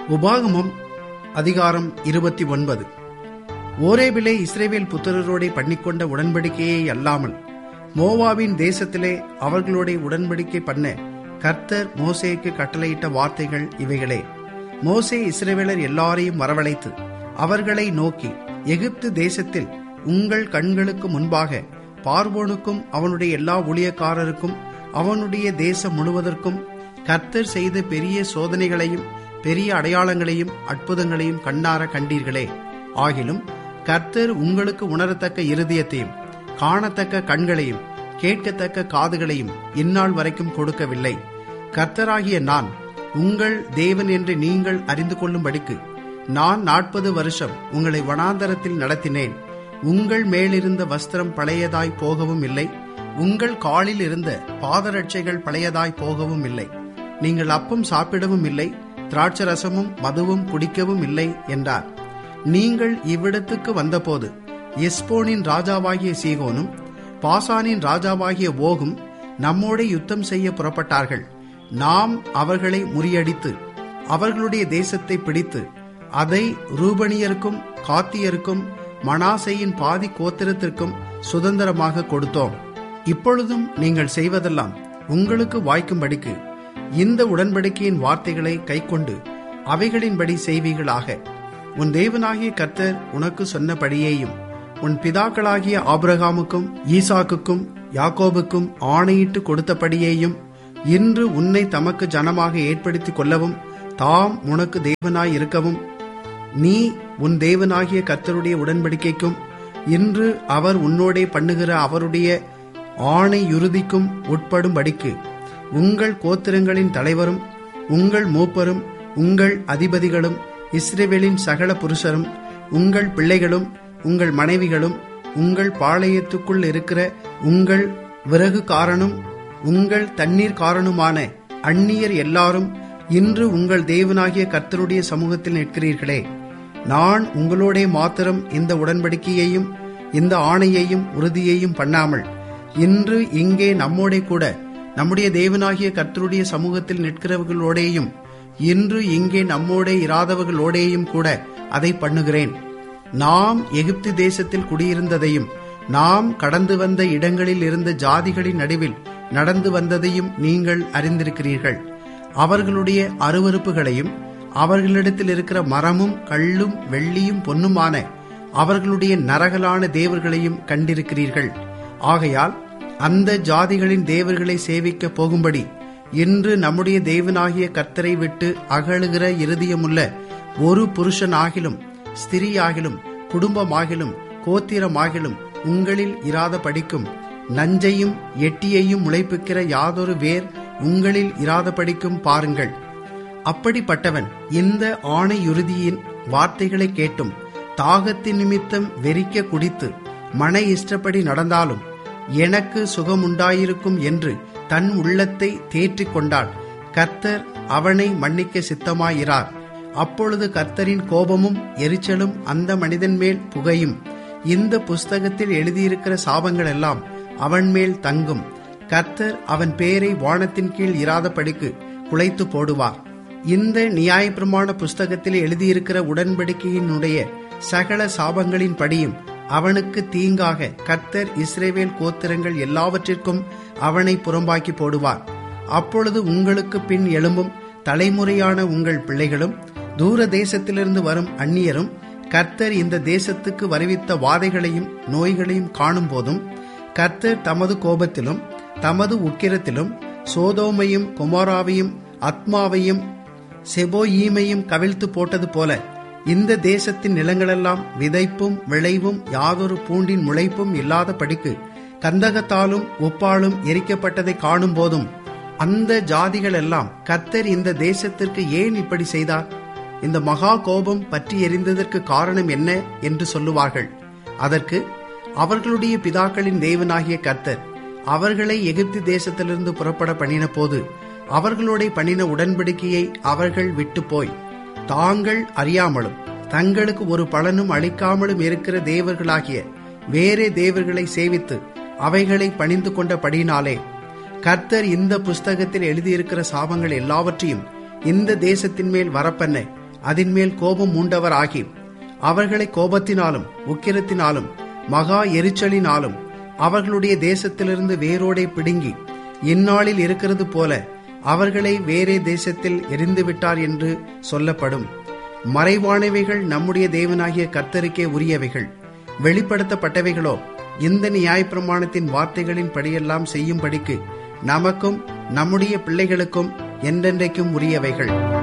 உபாகமம் அதிகாரம் இருபத்தி ஒன்பது ஓரேபிலே இஸ்ரேவேல் புத்திரரோடே பண்ணிக்கொண்ட உடன்படிக்கையை அல்லாமல் மோவாவின் தேசத்திலே அவர்களோட உடன்படிக்கை பண்ண கர்த்தர் மோசேக்கு கட்டளையிட்ட வார்த்தைகள் இவைகளே மோசே இஸ்ரேவேலர் எல்லாரையும் வரவழைத்து அவர்களை நோக்கி எகிப்து தேசத்தில் உங்கள் கண்களுக்கு முன்பாக பார்வோனுக்கும் அவனுடைய எல்லா ஊழியக்காரருக்கும் அவனுடைய தேசம் முழுவதற்கும் கர்த்தர் செய்த பெரிய சோதனைகளையும் பெரிய அடையாளங்களையும் அற்புதங்களையும் கண்ணார கண்டீர்களே ஆகிலும் கர்த்தர் உங்களுக்கு உணரத்தக்க இருதயத்தையும் காணத்தக்க கண்களையும் கேட்கத்தக்க காதுகளையும் இந்நாள் வரைக்கும் கொடுக்கவில்லை கர்த்தராகிய நான் உங்கள் தேவன் என்று நீங்கள் அறிந்து கொள்ளும்படிக்கு நான் நாற்பது வருஷம் உங்களை வனாந்தரத்தில் நடத்தினேன் உங்கள் மேலிருந்த வஸ்திரம் பழையதாய் போகவும் இல்லை உங்கள் காலில் இருந்த பாதரட்சைகள் பழையதாய் போகவும் இல்லை நீங்கள் அப்பம் சாப்பிடவும் இல்லை திராட்சரசமும் மதுவும் குடிக்கவும் இல்லை என்றார் நீங்கள் இவ்விடத்துக்கு வந்தபோது எஸ்போனின் ராஜாவாகிய சீகோனும் பாசானின் ராஜாவாகிய ஓகும் நம்மோட யுத்தம் செய்ய புறப்பட்டார்கள் நாம் அவர்களை முறியடித்து அவர்களுடைய தேசத்தை பிடித்து அதை ரூபணியருக்கும் காத்தியருக்கும் மனாசையின் பாதி கோத்திரத்திற்கும் சுதந்திரமாக கொடுத்தோம் இப்பொழுதும் நீங்கள் செய்வதெல்லாம் உங்களுக்கு வாய்க்கும்படிக்கு இந்த உடன்படிக்கையின் வார்த்தைகளை கைக்கொண்டு அவைகளின்படி செய்வீர்களாக உன் தேவனாகிய கர்த்தர் உனக்கு சொன்னபடியேயும் உன் பிதாக்களாகிய ஆபிரகாமுக்கும் ஈசாக்குக்கும் யாக்கோபுக்கும் ஆணையிட்டு கொடுத்தபடியேயும் இன்று உன்னை தமக்கு ஜனமாக ஏற்படுத்திக் கொள்ளவும் தாம் உனக்கு தேவனாய் இருக்கவும் நீ உன் தேவனாகிய கர்த்தருடைய உடன்படிக்கைக்கும் இன்று அவர் உன்னோடே பண்ணுகிற அவருடைய ஆணை யுறுதிக்கும் உட்படும்படிக்கு உங்கள் கோத்திரங்களின் தலைவரும் உங்கள் மூப்பரும் உங்கள் அதிபதிகளும் இஸ்ரேவேலின் சகல புருஷரும் உங்கள் பிள்ளைகளும் உங்கள் மனைவிகளும் உங்கள் பாளையத்துக்குள் இருக்கிற உங்கள் விறகு காரனும் உங்கள் தண்ணீர் காரனுமான அந்நியர் எல்லாரும் இன்று உங்கள் தேவனாகிய கர்த்தருடைய சமூகத்தில் நிற்கிறீர்களே நான் உங்களோடே மாத்திரம் இந்த உடன்படிக்கையையும் இந்த ஆணையையும் உறுதியையும் பண்ணாமல் இன்று இங்கே நம்மோடே கூட நம்முடைய தேவனாகிய கர்த்தருடைய சமூகத்தில் நிற்கிறவர்களோடேயும் இன்று இங்கே நம்மோடே இராதவர்களோடேயும் கூட அதை பண்ணுகிறேன் நாம் எகிப்து தேசத்தில் குடியிருந்ததையும் நாம் கடந்து வந்த இடங்களில் இருந்த ஜாதிகளின் நடுவில் நடந்து வந்ததையும் நீங்கள் அறிந்திருக்கிறீர்கள் அவர்களுடைய அருவறுப்புகளையும் அவர்களிடத்தில் இருக்கிற மரமும் கல்லும் வெள்ளியும் பொன்னுமான அவர்களுடைய நரகலான தேவர்களையும் கண்டிருக்கிறீர்கள் ஆகையால் அந்த ஜாதிகளின் தேவர்களை சேவிக்க போகும்படி இன்று நம்முடைய தேவனாகிய கர்த்தரை விட்டு அகழுகிற இருதயமுள்ள ஒரு புருஷனாகிலும் ஸ்திரீயாகிலும் குடும்பமாகிலும் கோத்திரமாகிலும் உங்களில் இராத படிக்கும் நஞ்சையும் எட்டியையும் முளைப்பிக்கிற யாதொரு வேர் உங்களில் இராத படிக்கும் பாருங்கள் அப்படிப்பட்டவன் இந்த ஆணையுறுதியின் வார்த்தைகளை கேட்டும் தாகத்தின் நிமித்தம் வெறிக்க குடித்து மன இஷ்டப்படி நடந்தாலும் எனக்கு சுகமுண்டாயிருக்கும் என்று தன் உள்ளத்தை தேற்றிக் கொண்டாள் கர்த்தர் அவனை மன்னிக்க சித்தமாயிரார் அப்பொழுது கர்த்தரின் கோபமும் எரிச்சலும் அந்த மனிதன் மேல் புகையும் இந்த புஸ்தகத்தில் எழுதியிருக்கிற சாபங்கள் எல்லாம் அவன் மேல் தங்கும் கர்த்தர் அவன் பேரை வானத்தின் கீழ் இராதபடிக்கு குலைத்து போடுவார் இந்த நியாயப்பிரமாண புஸ்தகத்தில் எழுதியிருக்கிற உடன்படிக்கையினுடைய சகல சாபங்களின் படியும் அவனுக்கு தீங்காக கர்த்தர் இஸ்ரேவேல் கோத்திரங்கள் எல்லாவற்றிற்கும் அவனை புறம்பாக்கி போடுவார் அப்பொழுது உங்களுக்கு பின் எழும்பும் தலைமுறையான உங்கள் பிள்ளைகளும் தூர தேசத்திலிருந்து வரும் அந்நியரும் கர்த்தர் இந்த தேசத்துக்கு வருவித்த வாதைகளையும் நோய்களையும் காணும் போதும் கர்த்தர் தமது கோபத்திலும் தமது உக்கிரத்திலும் சோதோமையும் குமாராவையும் அத்மாவையும் செபோயீமையும் கவிழ்த்து போட்டது போல இந்த தேசத்தின் நிலங்களெல்லாம் விதைப்பும் விளைவும் யாதொரு பூண்டின் முளைப்பும் இல்லாத படிக்கு கந்தகத்தாலும் உப்பாலும் எரிக்கப்பட்டதை காணும் போதும் அந்த ஜாதிகள் எல்லாம் கர்த்தர் இந்த தேசத்திற்கு ஏன் இப்படி செய்தார் இந்த மகா கோபம் பற்றி எரிந்ததற்கு காரணம் என்ன என்று சொல்லுவார்கள் அதற்கு அவர்களுடைய பிதாக்களின் தேவனாகிய கர்த்தர் அவர்களை எகிப்து தேசத்திலிருந்து புறப்பட பண்ணின போது அவர்களோட பண்ணின உடன்படிக்கையை அவர்கள் விட்டு போய் தாங்கள் அறியாமலும் தங்களுக்கு ஒரு பலனும் அளிக்காமலும் இருக்கிற தேவர்களாகிய வேறே தேவர்களை சேவித்து அவைகளை பணிந்து கொண்டபடியினாலே கர்த்தர் இந்த புஸ்தகத்தில் எழுதியிருக்கிற சாபங்கள் எல்லாவற்றையும் இந்த தேசத்தின் மேல் வரப்பண்ண அதின்மேல் கோபம் மூண்டவர் ஆகி அவர்களை கோபத்தினாலும் உக்கிரத்தினாலும் மகா எரிச்சலினாலும் அவர்களுடைய தேசத்திலிருந்து வேரோடை பிடுங்கி இந்நாளில் இருக்கிறது போல அவர்களை வேறே தேசத்தில் எரிந்துவிட்டார் என்று சொல்லப்படும் மறைவானவைகள் நம்முடைய தேவனாகிய கர்த்தருக்கே உரியவைகள் வெளிப்படுத்தப்பட்டவைகளோ இந்த நியாயப்பிரமாணத்தின் வார்த்தைகளின் படியெல்லாம் செய்யும்படிக்கு நமக்கும் நம்முடைய பிள்ளைகளுக்கும் என்றென்றைக்கும் உரியவைகள்